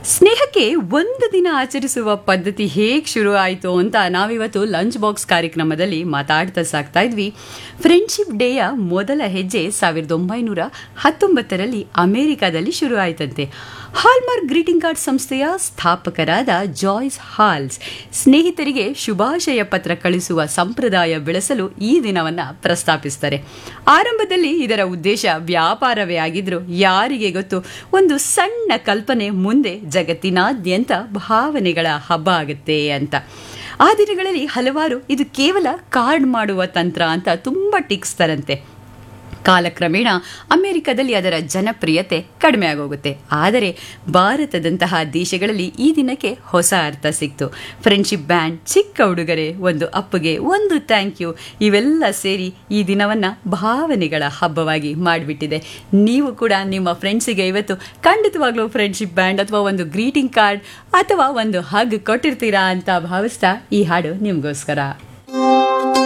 ಸ್ನೇಹಕ್ಕೆ ಒಂದು ದಿನ ಆಚರಿಸುವ ಪದ್ಧತಿ ಹೇಗೆ ಶುರು ಆಯಿತು ಅಂತ ನಾವಿವತ್ತು ಲಂಚ್ ಬಾಕ್ಸ್ ಕಾರ್ಯಕ್ರಮದಲ್ಲಿ ಮಾತಾಡ್ತಾ ಸಾಕ್ತಾ ಇದ್ವಿ ಫ್ರೆಂಡ್ಶಿಪ್ ಡೇಯ ಮೊದಲ ಹೆಜ್ಜೆ ಸಾವಿರದ ಒಂಬೈನೂರ ಹತ್ತೊಂಬತ್ತರಲ್ಲಿ ಅಮೆರಿಕಾದಲ್ಲಿ ಶುರು ಆಯ್ತಂತೆ ಹಾಲ್ಮಾರ್ಕ್ ಗ್ರೀಟಿಂಗ್ ಕಾರ್ಡ್ ಸಂಸ್ಥೆಯ ಸ್ಥಾಪಕರಾದ ಜಾಯ್ಸ್ ಹಾಲ್ಸ್ ಸ್ನೇಹಿತರಿಗೆ ಶುಭಾಶಯ ಪತ್ರ ಕಳಿಸುವ ಸಂಪ್ರದಾಯ ಬೆಳೆಸಲು ಈ ದಿನವನ್ನ ಪ್ರಸ್ತಾಪಿಸ್ತಾರೆ ಆರಂಭದಲ್ಲಿ ಇದರ ಉದ್ದೇಶ ವ್ಯಾಪಾರವೇ ಆಗಿದ್ರು ಯಾರಿಗೆ ಗೊತ್ತು ಒಂದು ಸಣ್ಣ ಕಲ್ಪನೆ ಮುಂದೆ ಜಗತ್ತಿನಾದ್ಯಂತ ಭಾವನೆಗಳ ಹಬ್ಬ ಆಗುತ್ತೆ ಅಂತ ಆ ದಿನಗಳಲ್ಲಿ ಹಲವಾರು ಇದು ಕೇವಲ ಕಾರ್ಡ್ ಮಾಡುವ ತಂತ್ರ ಅಂತ ತುಂಬ ಟಿಕ್ಸ್ತಾರಂತೆ ಕಾಲಕ್ರಮೇಣ ಅಮೆರಿಕದಲ್ಲಿ ಅದರ ಜನಪ್ರಿಯತೆ ಕಡಿಮೆ ಆಗೋಗುತ್ತೆ ಆದರೆ ಭಾರತದಂತಹ ದೇಶಗಳಲ್ಲಿ ಈ ದಿನಕ್ಕೆ ಹೊಸ ಅರ್ಥ ಸಿಕ್ತು ಫ್ರೆಂಡ್ಶಿಪ್ ಬ್ಯಾಂಡ್ ಚಿಕ್ಕ ಉಡುಗೊರೆ ಒಂದು ಅಪ್ಪಗೆ ಒಂದು ಥ್ಯಾಂಕ್ ಯು ಇವೆಲ್ಲ ಸೇರಿ ಈ ದಿನವನ್ನು ಭಾವನೆಗಳ ಹಬ್ಬವಾಗಿ ಮಾಡಿಬಿಟ್ಟಿದೆ ನೀವು ಕೂಡ ನಿಮ್ಮ ಫ್ರೆಂಡ್ಸಿಗೆ ಇವತ್ತು ಖಂಡಿತವಾಗ್ಲೂ ಫ್ರೆಂಡ್ಶಿಪ್ ಬ್ಯಾಂಡ್ ಅಥವಾ ಒಂದು ಗ್ರೀಟಿಂಗ್ ಕಾರ್ಡ್ ಅಥವಾ ಒಂದು ಹಗ್ ಕೊಟ್ಟಿರ್ತೀರಾ ಅಂತ ಭಾವಿಸ್ತಾ ಈ ಹಾಡು ನಿಮಗೋಸ್ಕರ